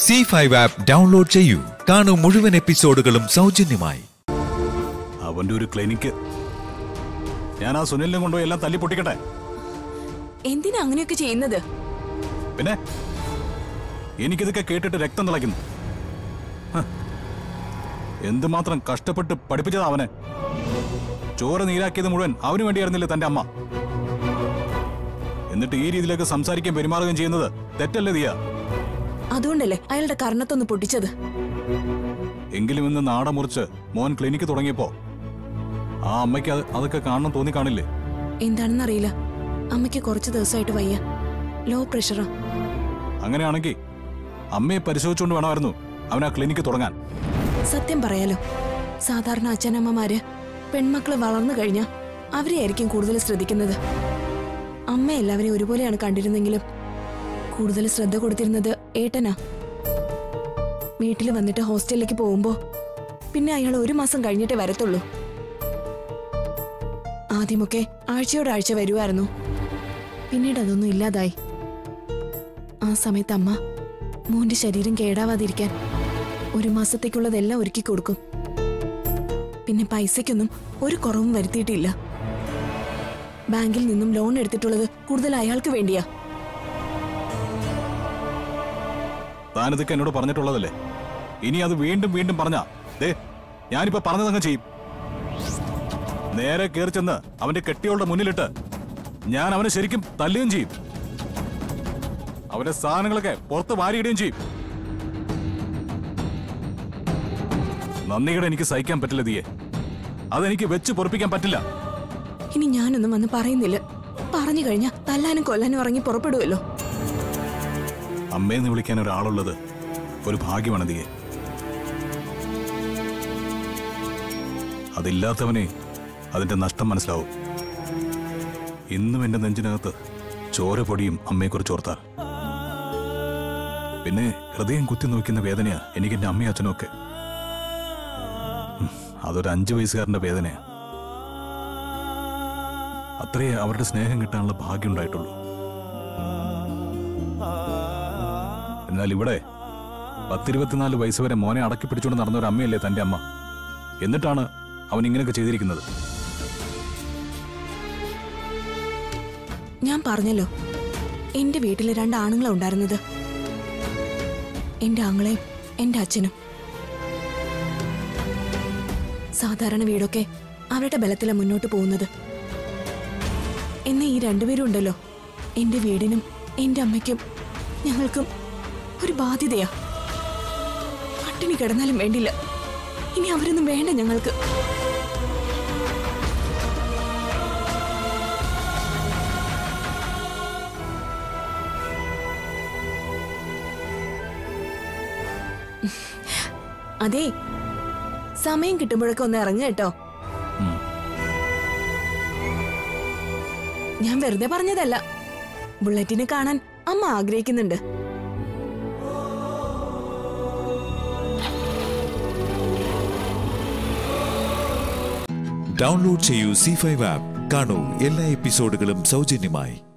C five app download ചെയ്യൂ കാണൂ മുഴുവൻ എപ്പിസോഡുകളും സൗജന്യമായി അവന്റെ ഒരു ക്ലിനിക്ക് ഞാൻ ആ സുനിലിനെ കൊണ്ടുപോയി എല്ലാം തല്ലി പൊട്ടിക്കട്ടെ എന്തിനാ അങ്ങനെയൊക്കെ ചെയ്യുന്നത് പിന്നെ എനിക്കിതൊക്കെ കേട്ടിട്ട് രക്തം തിളയ്ക്കുന്നു ഹ. എന്തുമാത്രം കഷ്ടപ്പെട്ട് പഠിപ്പിച്ചതാ അവനെ ചോര നീരാക്കിയത് മുഴുവൻ അവന് വേണ്ടിയായിരുന്നില്ലേ തന്റെ അമ്മ എന്നിട്ട് ഈ രീതിയിലേക്ക് സംസാരിക്കാൻ പെരുമാറുകയും ചെയ്യുന്നത് തെറ്റല്ലേ ദിയ അതുകൊണ്ടല്ലേ അയാളുടെ കർണത്തൊന്ന് പൊട്ടിച്ചത് എങ്കിലും ഇന്ന് നാട മുറിച്ച് മോൻ ക്ലിനിക്ക് തുടങ്ങിയപ്പോ ആ അമ്മയ്ക്ക് അത് അതൊക്കെ കാണണം തോന്നി കാണില്ലേ എന്താണെന്നറിയില്ല അമ്മയ്ക്ക് കുറച്ച് ദിവസമായിട്ട് വയ്യ ലോ പ്രഷറാ അങ്ങനെയാണെങ്കിൽ അമ്മയെ പരിശോധിച്ചുകൊണ്ട് വേണമായിരുന്നു അവൻ ആ ക്ലിനിക്ക് തുടങ്ങാൻ സത്യം പറയാലോ സാധാരണ അച്ഛനമ്മമാര് പെൺമക്കള് വളർന്നു കഴിഞ്ഞാ അവരെയായിരിക്കും കൂടുതൽ ശ്രദ്ധിക്കുന്നത് അമ്മ എല്ലാവരെയും ഒരുപോലെയാണ് കണ്ടിരുന്നെങ്കിലും കൂടുതൽ ശ്രദ്ധ കൊടുത്തിരുന്നത് ഏട്ടനാ വീട്ടിൽ വന്നിട്ട് ഹോസ്റ്റലിലേക്ക് പോകുമ്പോ പിന്നെ അയാൾ ഒരു മാസം കഴിഞ്ഞിട്ടേ വരത്തുള്ളൂ ആദ്യമൊക്കെ ആഴ്ചയോടാഴ്ച വരുമായിരുന്നു പിന്നീട് അതൊന്നും ഇല്ലാതായി ആ സമയത്ത് അമ്മ മോന്റെ ശരീരം കേടാവാതിരിക്കാൻ ഒരു മാസത്തേക്കുള്ളതെല്ലാം ഒരുക്കി കൊടുക്കും പിന്നെ പൈസയ്ക്കൊന്നും ഒരു കുറവും വരുത്തിയിട്ടില്ല ബാങ്കിൽ നിന്നും ലോൺ എടുത്തിട്ടുള്ളത് കൂടുതൽ അയാൾക്ക് വേണ്ടിയാ താനിതൊക്കെ എന്നോട് പറഞ്ഞിട്ടുള്ളതല്ലേ ഇനി അത് വീണ്ടും വീണ്ടും പറഞ്ഞ ദേ ഞാനിപ്പോ പറഞ്ഞതങ്ങ് ചെയ്യും നേരെ കയറി ചെന്ന് അവന്റെ കെട്ടിയോളുടെ മുന്നിലിട്ട് ഞാൻ അവനെ ശരിക്കും തല്ലുകയും ചെയ്യും അവന്റെ സാധനങ്ങളൊക്കെ പുറത്ത് വാരിയിടുകയും ചെയ്യും നന്ദികടെ എനിക്ക് സഹിക്കാൻ പറ്റില്ല ദിയെ അതെനിക്ക് വെച്ച് പൊറപ്പിക്കാൻ പറ്റില്ല ഇനി ഞാനൊന്നും വന്ന് പറയുന്നില്ല പറഞ്ഞു കഴിഞ്ഞാൽ തല്ലാനും കൊല്ലാനും ഇറങ്ങി പുറപ്പെടുമല്ലോ അമ്മയെന്ന് വിളിക്കാൻ ഒരാളുള്ളത് ഒരു ഭാഗ്യമാണ് ദിയെ അതില്ലാത്തവനെ അതിന്റെ നഷ്ടം മനസ്സിലാവും ഇന്നും എന്റെ നെഞ്ചിനകത്ത് ചോര പൊടിയും അമ്മയെക്കുറിച്ച് ഓർത്താൽ പിന്നെ ഹൃദയം കുത്തി നോക്കുന്ന വേദനയാ എനിക്ക് എന്റെ അമ്മയും അച്ഛനും ഒക്കെ ഉം, അതൊരു അഞ്ചു വയസ്സുകാരന്റെ വേദനയാ അത്രേ അവരുടെ സ്നേഹം കിട്ടാനുള്ള ഭാഗ്യം ഉണ്ടായിട്ടുള്ളൂ എന്നാൽ ഇവിടെ പത്തിരുപത്തിനാല് വയസ്സ് വരെ മോനെ അടക്കി പിടിച്ചുകൊണ്ട് നടന്ന ഒരു അമ്മയല്ലേ തന്റെ അമ്മ എന്നിട്ടാണ് അവൻ ഇങ്ങനെയൊക്കെ ചെയ്തിരിക്കുന്നത് ഞാൻ പറഞ്ഞല്ലോ എന്റെ വീട്ടിൽ രണ്ട് ആണുങ്ങളാ ഉണ്ടായിരുന്നത് എന്റെ ആങ്ങളെയും എന്റെ അച്ഛനും സാധാരണ വീടൊക്കെ അവരുടെ ബലത്തിലാണ് മുന്നോട്ട് പോകുന്നത് എന്നെ ഈ രണ്ടുപേരും ഉണ്ടല്ലോ എന്റെ വീടിനും എന്റെ അമ്മയ്ക്കും ഞങ്ങൾക്കും ഒരു ബാധ്യതയാ പട്ടിണി കിടന്നാലും വേണ്ടില്ല ഇനി അവരൊന്നും വേണ്ട ഞങ്ങൾക്ക് അതെ സമയം കിട്ടുമ്പോഴൊക്കെ ഒന്ന് ഇറങ്ങുക കേട്ടോ ഉം. ഞാൻ വെറുതെ പറഞ്ഞതല്ല ബുള്ളറ്റിനെ കാണാൻ അമ്മ ആഗ്രഹിക്കുന്നുണ്ട് ഡൗൺലോഡ് ചെയ്യൂ സി ഫൈവ് ആപ്പ് കാണൂ എല്ലാ എപ്പിസോഡുകളും സൗജന്യമായി